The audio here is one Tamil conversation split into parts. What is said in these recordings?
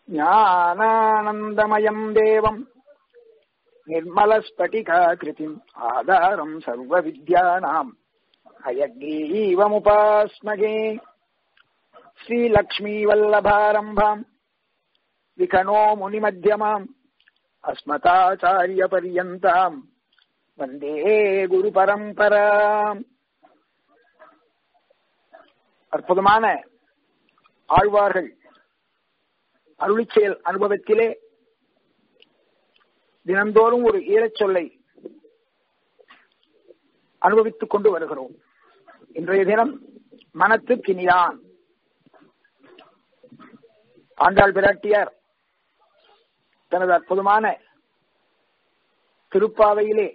ஞானானந்தமயம் தேவம் निर्मलस्फटिकाकृतिम् आधारम् सर्वविद्यानाम् हयग्रीवमुपास्मगे श्रीलक्ष्मीवल्लभारम्भाम् विकनो मुनिमध्यमाम् अस्मताचार्यपर्यन्ताम् वन्दे குருபரம்பராம் அற்புதமான ஆழ்வார்கள் அருளிச்செயல் அனுபவத்திலே தினந்தோறும் ஒரு ஈரச் சொல்லை அனுபவித்துக் கொண்டு வருகிறோம் இன்றைய தினம் மனத்துக்கினியான் ஆண்டாள் பிராட்டியார் தனது அற்புதமான திருப்பாவையிலே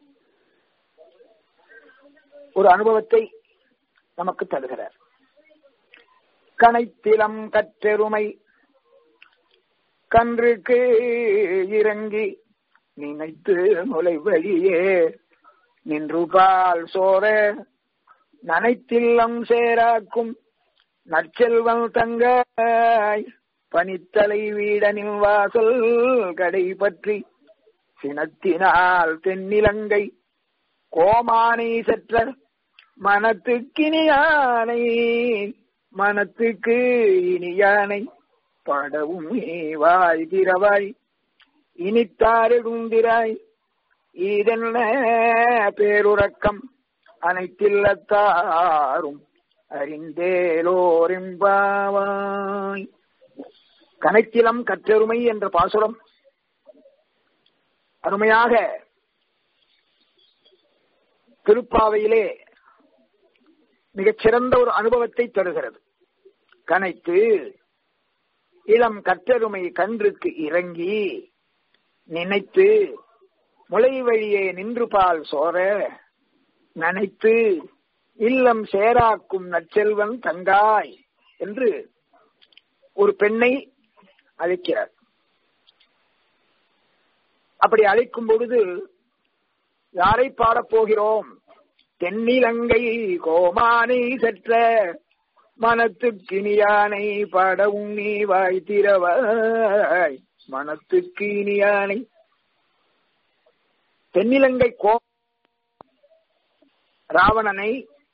ஒரு அனுபவத்தை நமக்கு தருகிறார் கனைத்திலம் கற்றெருமை கன்றுக்கு இறங்கி நினைத்து முளை வழியே நின்று பால் சோர நனைத்தில்லம் சேராக்கும் நற்செல்வம் தங்காய் பனித்தலை வீடனின் வாசல் கடை பற்றி சினத்தினால் தென்னிலங்கை கோமானை சற்ற மனத்துக்கினியானை மனத்துக்கு இனியானை படவும் வாய் திரவாய் இனித்தாரெடுந்திராய் இதென்ன பேருறக்கம் அனைத்தில்லத்தாரும் அறிந்தேலோரிம்பாவாய் கனைத்திலம் கற்றெருமை என்ற பாசுரம் அருமையாக திருப்பாவையிலே மிகச்சிறந்த ஒரு அனுபவத்தை தருகிறது கனைத்து இளம் கற்றெருமை கன்றுக்கு இறங்கி நினைத்து முளை வழியே நின்று பால் சோர நனைத்து இல்லம் சேராக்கும் நற்செல்வன் தங்காய் என்று ஒரு பெண்ணை அழைக்கிறார் அப்படி அழைக்கும் பொழுது யாரை பாடப்போகிறோம் தென்னிலங்கை கோமானை சற்ற மனத்துக்கினியானை பாடவும் நீ வாய் திறவாய் மனத்துக்கு இனியானை தென்னிலங்கை கோ ராவணனை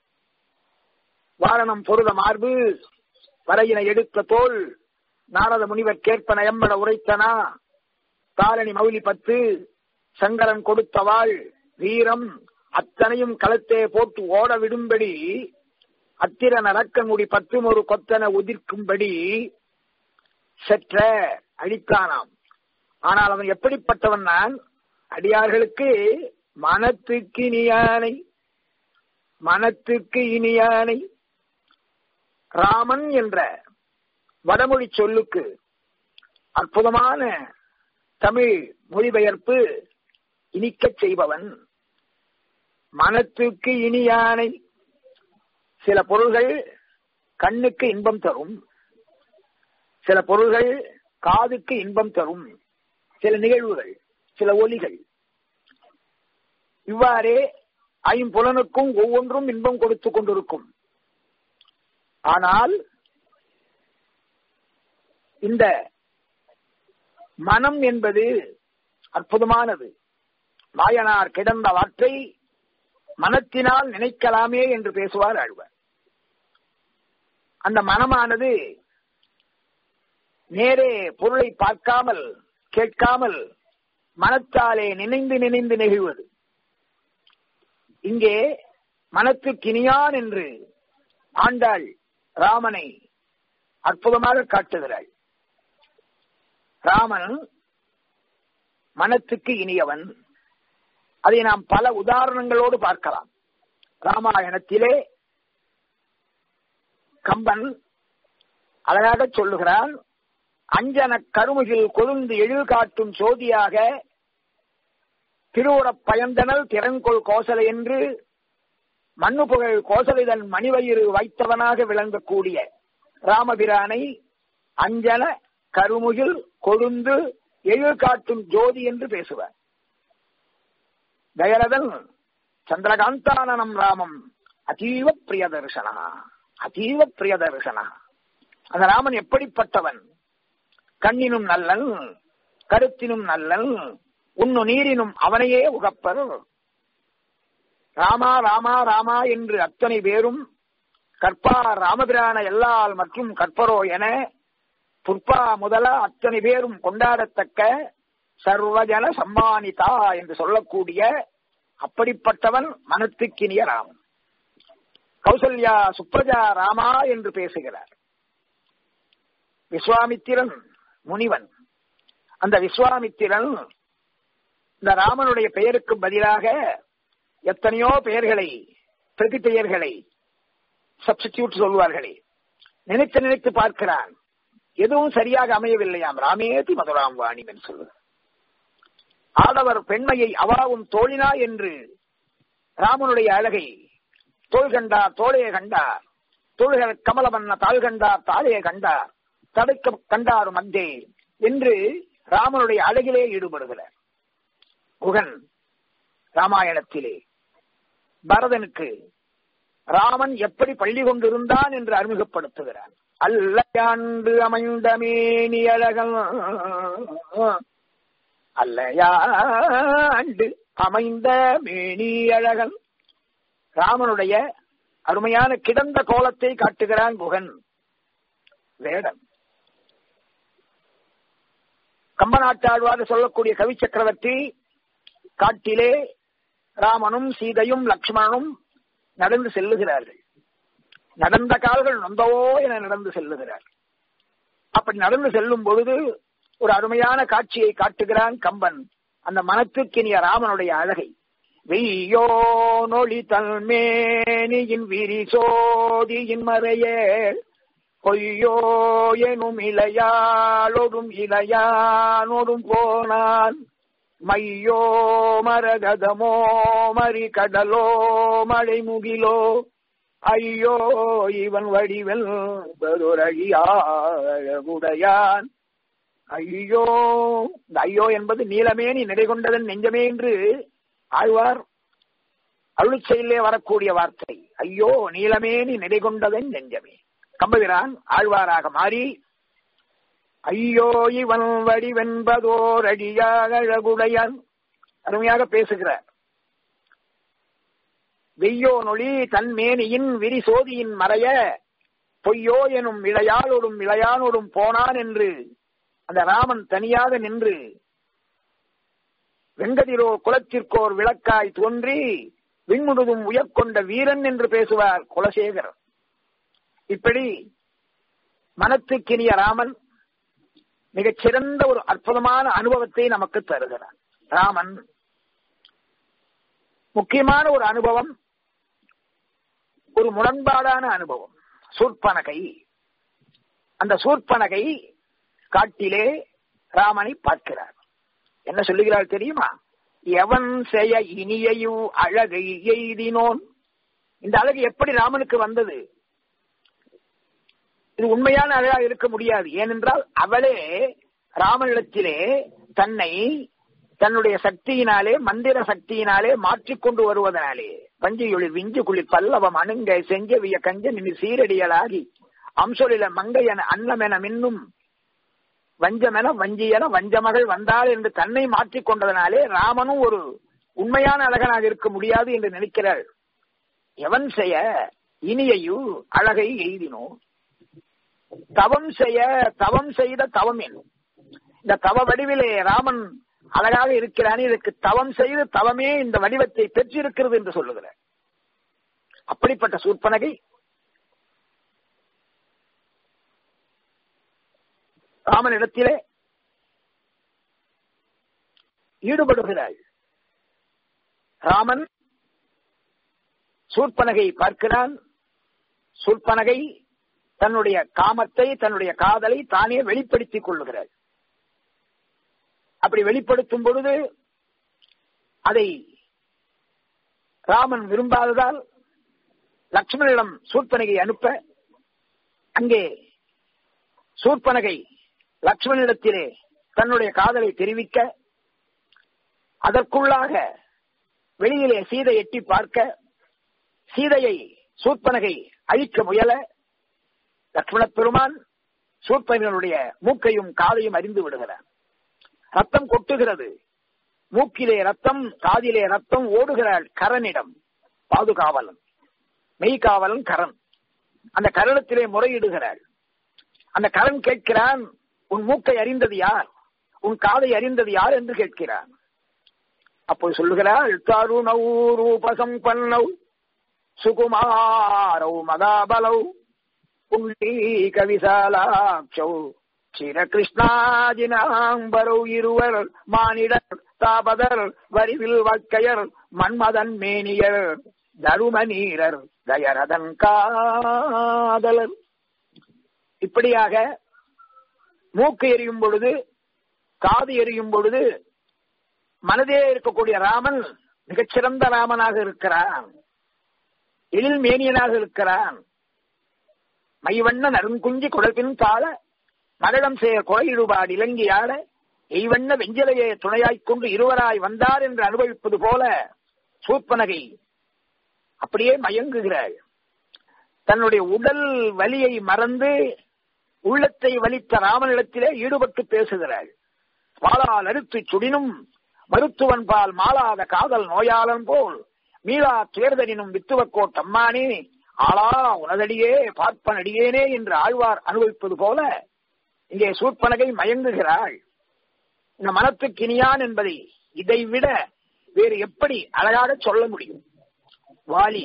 வாரணம் பொருத மார்பு வரையினை எடுத்த தோல் நாரத முனிவர் கேட்பன எம்பட உரைத்தனா தாரணி மௌலி பத்து சங்கரன் கொடுத்தவாள் வீரம் அத்தனையும் களத்தே போட்டு ஓட விடும்படி அத்திரன் அரக்கமுடி பத்தும் ஒரு கொத்தன உதிர்க்கும்படி செற்ற அழித்தானாம் ஆனால் அவன் எப்படிப்பட்டவன் நான் அடியார்களுக்கு மனத்துக்கு இனியானை மனத்துக்கு இனியானை ராமன் என்ற வடமொழி சொல்லுக்கு அற்புதமான தமிழ் மொழிபெயர்ப்பு இனிக்கச் செய்பவன் மனத்துக்கு இனியானை சில பொருள்கள் கண்ணுக்கு இன்பம் தரும் சில பொருள்கள் காதுக்கு இன்பம் தரும் சில நிகழ்வுகள் சில ஒலிகள் இவ்வாறே ஐம்புலனுக்கும் ஒவ்வொன்றும் இன்பம் கொடுத்து கொண்டிருக்கும் ஆனால் இந்த மனம் என்பது அற்புதமானது மாயனார் கிடந்த வாற்றை மனத்தினால் நினைக்கலாமே என்று பேசுவார் ஆழ்வார் அந்த மனமானது நேரே பொருளை பார்க்காமல் கேட்காமல் மனத்தாலே நினைந்து நினைந்து நெகிழ்வது இங்கே மனத்துக்கினியான் என்று ஆண்டாள் ராமனை அற்புதமாக காட்டுகிறாள் ராமன் மனத்துக்கு இனியவன் அதை நாம் பல உதாரணங்களோடு பார்க்கலாம் ராமாயணத்திலே கம்பன் அழகாக சொல்லுகிறான் அஞ்சன கருமுகில் கொழுந்து எழில் காட்டும் சோதியாக திருவுறப் பயந்தனல் திறங்கொள் கோசலை என்று மண்ணு புகழ் கோசலிதன் மணிவயிறு வைத்தவனாக விளங்கக்கூடிய ராமபிரானை அஞ்சன கருமுகில் கொழுந்து எழில் காட்டும் ஜோதி என்று பேசுவார் தயரதன் சந்திரகாந்தானனம் ராமம் அதீவ பிரிய தரிசனா அதீவ பிரிய தரிசனா அந்த ராமன் எப்படிப்பட்டவன் கண்ணினும் நல்லன் கருத்தினும் நல்லன் உண்ணு நீரினும் அவனையே உகப்பர் ராமா ராமா ராமா என்று அத்தனை பேரும் கற்பார் ராமபிரான எல்லால் மற்றும் கற்பரோ என புற்பா முதல அத்தனை பேரும் கொண்டாடத்தக்க சர்வஜன சம்மானிதா என்று சொல்லக்கூடிய அப்படிப்பட்டவன் மனத்துக்கினிய ராமன் கௌசல்யா சுப்ரஜா ராமா என்று பேசுகிறார் விஸ்வாமித்திரன் முனிவன் அந்த விஸ்வாமித்திரன் இந்த ராமனுடைய பெயருக்கு பதிலாக எத்தனையோ பெயர்களை பிரதி பெயர்களை சப்ஸ்டிடியூட் சொல்வார்களே நினைத்து நினைத்து பார்க்கிறான் எதுவும் சரியாக அமையவில்லையாம் ராமேதி மதுராம் வாணி என்று சொல்லுகிறார் ஆடவர் பெண்மையை அவாவும் தோழினா என்று ராமனுடைய அழகை தோல் கண்டார் தோழைய கண்டார் தோள்கள் கமலமன்ன தாள் கண்டார் தாழைய கண்டார் தடுக்க கண்டார் மத்தே என்று ராமனுடைய அழகிலே ஈடுபடுகிறார் குகன் ராமாயணத்திலே பரதனுக்கு ராமன் எப்படி பள்ளி கொண்டிருந்தான் என்று அறிமுகப்படுத்துகிறான் அல்லையாண்டு அமைந்த மேனி அழகன் அல்லையாண்டு அமைந்த மேனி அழகன் ராமனுடைய அருமையான கிடந்த கோலத்தை காட்டுகிறான் குகன் வேடன் கம்பநாட்டாழ்வார் சொல்லக்கூடிய கவி சக்கரவர்த்தி காட்டிலே ராமனும் சீதையும் லக்ஷ்மணனும் நடந்து செல்லுகிறார்கள் நடந்த கால்கள் நொந்தவோ என நடந்து செல்லுகிறார் அப்படி நடந்து செல்லும் பொழுது ஒரு அருமையான காட்சியை காட்டுகிறான் கம்பன் அந்த மனத்துக்கினிய ராமனுடைய அழகை வெய்யோ நொழி தன்மேனியின் விரி சோதியின் மறையே பொய்யோ எனும் இளையாளொடும் இளையானொடும் போனான் மையோ மரகதமோ மறி கடலோ மழை முகிலோ ஐயோ இவன் வடிவல் அழகுடையான் ஐயோ இந்த ஐயோ என்பது நீலமேனி நிலை கொண்டதன் நெஞ்சமே என்று ஆழ்வார் அருள் செயலே வரக்கூடிய வார்த்தை ஐயோ நீலமேனி நிலை கொண்டதன் நெஞ்சமே கம்பவிரான் ஆழ்வாராக மாறி ஐயோ இவன் வடிவென்பதோர் அடியாக அழகுடையான் அருமையாக பேசுகிறார் வெய்யோ நொழி தன்மேனியின் விரி சோதியின் மறைய பொய்யோ எனும் இளையாளோடும் இளையானோடும் போனான் என்று அந்த ராமன் தனியாக நின்று வெங்கதிரோ குலத்திற்கோர் விளக்காய் தோன்றி விண்முழுதும் உயர்கொண்ட வீரன் என்று பேசுவார் குலசேகர் இப்படி மனத்துக்கினிய ராமன் மிகச் சிறந்த ஒரு அற்புதமான அனுபவத்தை நமக்கு தருகிறார் ராமன் முக்கியமான ஒரு அனுபவம் ஒரு முரண்பாடான அனுபவம் சூர்பனகை அந்த சூர்பனகை காட்டிலே ராமனை பார்க்கிறார் என்ன சொல்லுகிறார் தெரியுமா எவன் செய்ய இனியையு அழகை எய்தினோன் இந்த அழகு எப்படி ராமனுக்கு வந்தது இது உண்மையான அழகா இருக்க முடியாது ஏனென்றால் அவளே ராமனிடத்திலே தன்னை தன்னுடைய சக்தியினாலே மந்திர சக்தியினாலே மாற்றிக்கொண்டு வருவதனாலே பஞ்சையொளி விஞ்சு குளிர் பல்லவம் அணுங்க செஞ்சவிய கஞ்ச நின்று சீரடியலாகி அம்சொலில மங்கையன அன்னமென மின்னும் வஞ்சமென வஞ்சியன வஞ்சமகள் வந்தாள் என்று தன்னை மாற்றிக் கொண்டதனாலே ராமனும் ஒரு உண்மையான அழகனாக இருக்க முடியாது என்று நினைக்கிறாள் எவன் செய்ய இனியையு அழகை எய்தினோ தவம் செய்ய தவம் செய்த தவம் என்னும் இந்த தவ வடிவிலே ராமன் அழகாக இருக்கிறான் இதற்கு தவம் செய்து தவமே இந்த வடிவத்தை பெற்றிருக்கிறது என்று சொல்லுகிறார் அப்படிப்பட்ட சூர்பனகை ராமனிடத்திலே ஈடுபடுகிறாள் ராமன் சூர்பனகை பார்க்கிறான் சூர்பனகை தன்னுடைய காமத்தை தன்னுடைய காதலை தானே வெளிப்படுத்திக் கொள்ளுகிறாள் அப்படி வெளிப்படுத்தும் பொழுது அதை ராமன் விரும்பாததால் லக்ஷ்மணனிடம் சூர்பனகை அனுப்ப அங்கே சூர்பனகை லக்ஷ்மணனிடத்திலே தன்னுடைய காதலை தெரிவிக்க அதற்குள்ளாக வெளியிலே சீதை எட்டி பார்க்க சீதையை சூர்பனகை அழிக்க முயல லக்ஷ்மண பெருமான் சூர்பனுடைய மூக்கையும் காதையும் அறிந்து விடுகிறான் ரத்தம் கொட்டுகிறது மூக்கிலே ரத்தம் காதிலே ரத்தம் ஓடுகிறாள் கரனிடம் பாதுகாவலன் மெய்காவலன் கரண் அந்த கரணத்திலே முறையிடுகிறாள் அந்த கரண் கேட்கிறான் உன் மூக்கை அறிந்தது யார் உன் காதை அறிந்தது யார் என்று கேட்கிறான் அப்போது சொல்லுகிறாள் தருணௌ ரூபசம் பன்னௌ சுகுமாரௌ மதாபலௌ புண்டீக விசாலாட்சௌ சிரகிருஷ்ணாஜினாம்பரௌ இருவர் மானிடர் தாபதர் வரிவில் வக்கையர் மன்மதன் மேனியர் தரும நீரர் தயரதன் காதலர் இப்படியாக மூக்கு எரியும் பொழுது காது எரியும் பொழுது மனதே இருக்கக்கூடிய ராமன் மிகச்சிறந்த ராமனாக இருக்கிறான் எழில் மேனியனாக இருக்கிறான் மைவண்ண நறுங்குஞ்சி குடப்பின் தாழ மகளிடம் செய்ய கொலையிடுபாடு இலங்கியாட எய்வண்ண வெஞ்சிலையை துணையாய்க் கொண்டு இருவராய் வந்தார் என்று அனுபவிப்பது போல சூப்பனகை அப்படியே மயங்குகிறாள் தன்னுடைய உடல் வலியை மறந்து உள்ளத்தை வலித்த ராமனிடத்திலே ஈடுபட்டு பேசுகிறாள் வாளால் அறுத்து சுடினும் மருத்துவன் பால் மாளாத காதல் நோயாளன் போல் மீளா துயர்தனினும் வித்துவக்கோட் அம்மானே ஆளா உனதடியே பார்ப்பனடியேனே என்று ஆழ்வார் அனுபவிப்பது போல இங்கே சூர்பனகை மயங்குகிறாள் இந்த மனத்துக்கு இனியான் என்பதை இதை விட வேறு எப்படி அழகாக சொல்ல முடியும் வாலி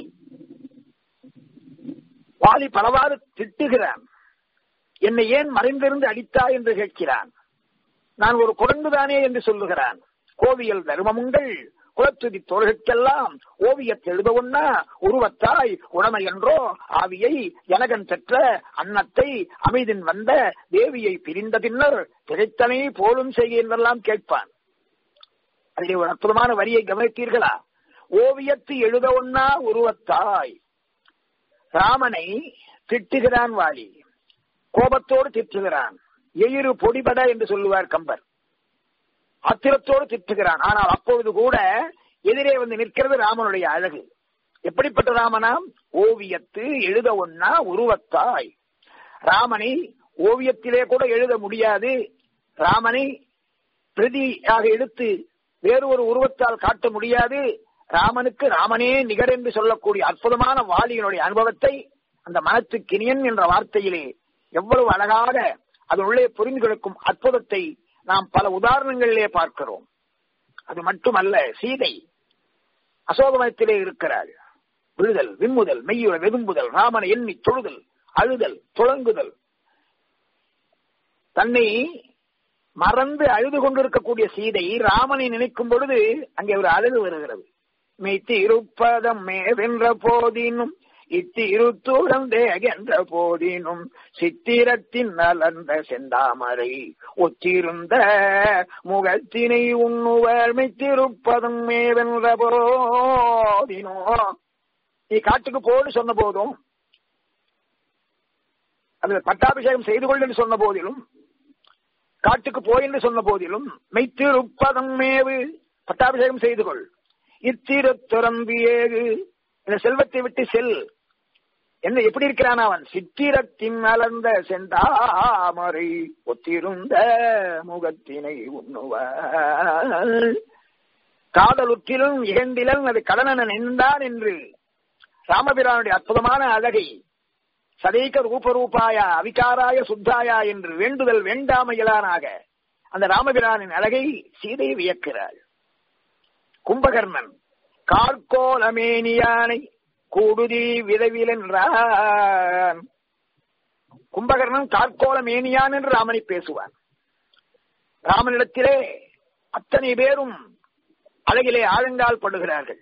வாலி பலவாறு திட்டுகிறான் என்னை ஏன் மறைந்திருந்து அடித்தாய் என்று கேட்கிறான் நான் ஒரு குரங்குதானே என்று சொல்லுகிறான் கோவியல் தர்மமுங்கள் குலத்துதி தோள்களுக்கெல்லாம் ஓவியத்தை எழுத ஒன்னா உருவத்தாய் உடமை என்றோ ஆவியை ஜனகன் பெற்ற அன்னத்தை அமைதின் வந்த தேவியை பிரிந்த பின்னர் திரைத்தனை போலும் செய்க என்றெல்லாம் கேட்பான் அதிலே ஒரு அற்புதமான வரியை கவனித்தீர்களா ஓவியத்து எழுத ஒன்னா உருவத்தாய் ராமனை திட்டுகிறான் வாலி கோபத்தோடு திட்டுகிறான் எயிறு பொடிபட என்று சொல்லுவார் கம்பர் ஆத்திரத்தோடு திட்டுகிறான் ஆனால் அப்பொழுது கூட எதிரே வந்து நிற்கிறது ராமனுடைய அழகு எப்படிப்பட்ட ராமனாம் ஓவியத்து எழுத ஒன்னா உருவத்தாய் ராமனை ஓவியத்திலே கூட எழுத முடியாது ராமனை பிரதியாக எடுத்து வேறு ஒரு உருவத்தால் காட்ட முடியாது ராமனுக்கு ராமனே நிகர் என்று சொல்லக்கூடிய அற்புதமான வாலியினுடைய அனுபவத்தை அந்த மனத்துக்கினியன் என்ற வார்த்தையிலே எவ்வளவு அழகாக அதனுள்ளே புரிந்து கிடக்கும் அற்புதத்தை நாம் பல உதாரணங்களிலே பார்க்கிறோம் அது மட்டுமல்ல சீதை அசோகமயத்திலே இருக்கிறாள் விழுதல் விம்முதல் மெய்யுற வெதும்புதல் ராமனை எண்ணி தொழுதல் அழுதல் துளங்குதல் தன்னை மறந்து அழுது கொண்டிருக்கக்கூடிய சீதை ராமனை நினைக்கும் பொழுது அங்கே ஒரு அழுது வருகிறது மெய்த்து இருப்பதம் மேவென்ற போதினும் இத்திருத்துடன் தேகென்ற போதினும் சித்திரத்தின் நலந்த செந்தாமரை ஒத்திருந்த முகத்தினை உண்ணுவர் மெய்த்திருப்பதும் மேவென்ற போதினோ நீ காட்டுக்கு போடு சொன்ன போதும் அது பட்டாபிஷேகம் செய்து கொள் என்று சொன்ன போதிலும் காட்டுக்கு போய் என்று சொன்ன போதிலும் மெய்த்திருப்பதம் மேவு பட்டாபிஷேகம் செய்து கொள் இத்திருத்துறம்பியேகு இந்த செல்வத்தை விட்டு செல் என்ன எப்படி இருக்கிறான் அவன் சித்திரத்தின் அலர்ந்த செந்தாமரை ஒத்திருந்த முகத்தினை உண்ணுவார் காதலுற்றிலும் இகழ்ந்திலும் அது கடனன் நின்றான் என்று ராமபிரானுடைய அற்புதமான அழகை சதைக்க ரூபரூபாய அவிகாராய சுத்தாயா என்று வேண்டுதல் வேண்டாமையிலானாக அந்த ராமபிரானின் அழகை சீதை வியக்கிறாள் கும்பகர்ணன் கார்கோலமேனியானை கூடுதி விதவில் என்றான் கும்பகர்ணன் கார்கோல மேனியான் என்று ராமனை பேசுவான் ராமனிடத்திலே அத்தனை பேரும் அழகிலே ஆழங்கால் படுகிறார்கள்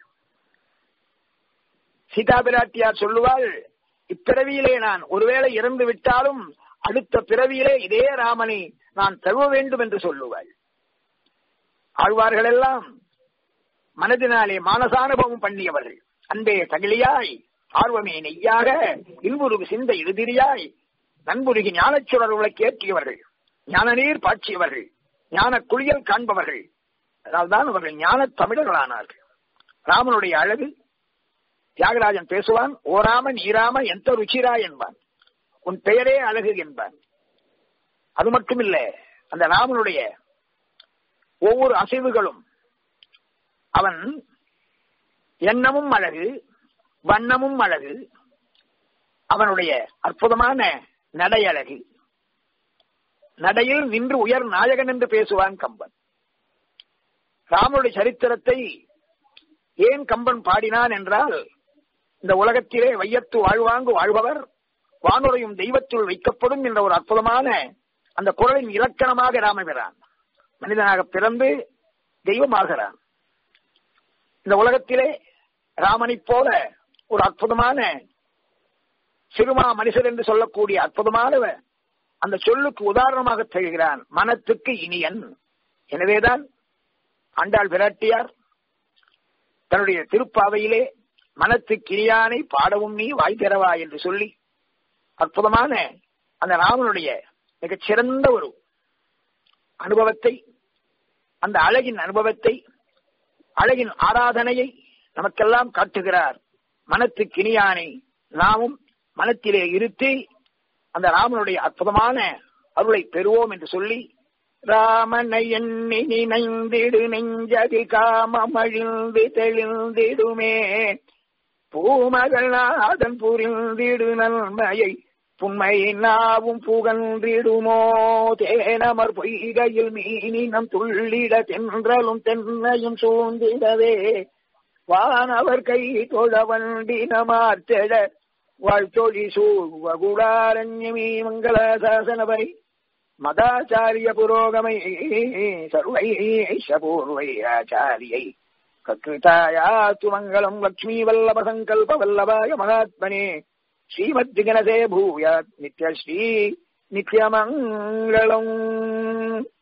சீதா பிராட்டியார் சொல்லுவாள் இப்பிறவியிலே நான் ஒருவேளை இறந்து விட்டாலும் அடுத்த பிறவியிலே இதே ராமனை நான் தழுவ வேண்டும் என்று சொல்லுவாள் ஆழ்வார்கள் எல்லாம் மனதினாலே மானசானுபவம் பண்ணியவர்கள் அன்பே தகிலியாய் ஆர்வமே நெய்யாக இன்புருகு சிந்த எழுதிரியாய் நண்புருகி ஞானச்சுடர் விளக்கேற்றியவர்கள் ஞான நீர் பாய்ச்சியவர்கள் ஞான குளியல் காண்பவர்கள் அதனால்தான் அவர்கள் ஞான தமிழர்களானார்கள் ராமனுடைய அழகு தியாகராஜன் பேசுவான் ஓராம நீராம எந்த ருச்சிரா என்பான் உன் பெயரே அழகு என்பான் அது மட்டுமில்ல அந்த ராமனுடைய ஒவ்வொரு அசைவுகளும் அவன் எண்ணமும் அழகு வண்ணமும் அழகு அவனுடைய அற்புதமான நடை அழகு நடையில் நின்று உயர் நாயகன் என்று பேசுவான் கம்பன் ராமனுடைய சரித்திரத்தை ஏன் கம்பன் பாடினான் என்றால் இந்த உலகத்திலே வையத்து வாழ்வாங்கு வாழ்பவர் வானுரையும் தெய்வத்துள் வைக்கப்படும் என்ற ஒரு அற்புதமான அந்த குரலின் இலக்கணமாக ராமபிரான் மனிதனாக பிறந்து தெய்வமாகிறான் இந்த உலகத்திலே ராமனைப் போல ஒரு அற்புதமான சிறுமா மனுஷர் என்று சொல்லக்கூடிய அற்புதமான அந்த சொல்லுக்கு உதாரணமாக திகழ்கிறான் மனத்துக்கு இனியன் எனவேதான் ஆண்டாள் விராட்டியார் தன்னுடைய திருப்பாவையிலே மனத்துக்கு இனியானை பாடவும் நீ வாய் திறவா என்று சொல்லி அற்புதமான அந்த ராமனுடைய மிகச் சிறந்த ஒரு அனுபவத்தை அந்த அழகின் அனுபவத்தை அழகின் ஆராதனையை நமக்கெல்லாம் காட்டுகிறார் மனத்துக்கு இனியானை நாமும் மனத்திலே இருத்தி அந்த ராமனுடைய அற்புதமான அருளை பெறுவோம் என்று சொல்லி ராமனை எண்ணி நினைந்திடு நெஞ்சதில் காமமழிந்து தெளிந்திடுமே பூமகள் நாதன் புரிந்திடு நன்மையை புண்மை நாவும் புகன்றிடுமோ தேனமர் பொய்கையில் மீனினம் துள்ளிட தென்றலும் தென்னையும் சூழ்ந்திடவே வானவர் கை தொழ வண்டினமார்த்தெழ வாழ்த்தொழி சூழ்வகுடாரண்யமீ மங்கள சாசனபரி மதாச்சாரிய புரோகமை சர்வைஷ பூர்வை ஆச்சாரியை கத்விதாயாது மங்களம் லக்ஷ்மீ வல்லப சங்கல்ப வல்லபாய மகாத்மனே ஸ்ரீமத் விகனசே பூயாத் நித்யஸ்ரீ நித்யமங்களம்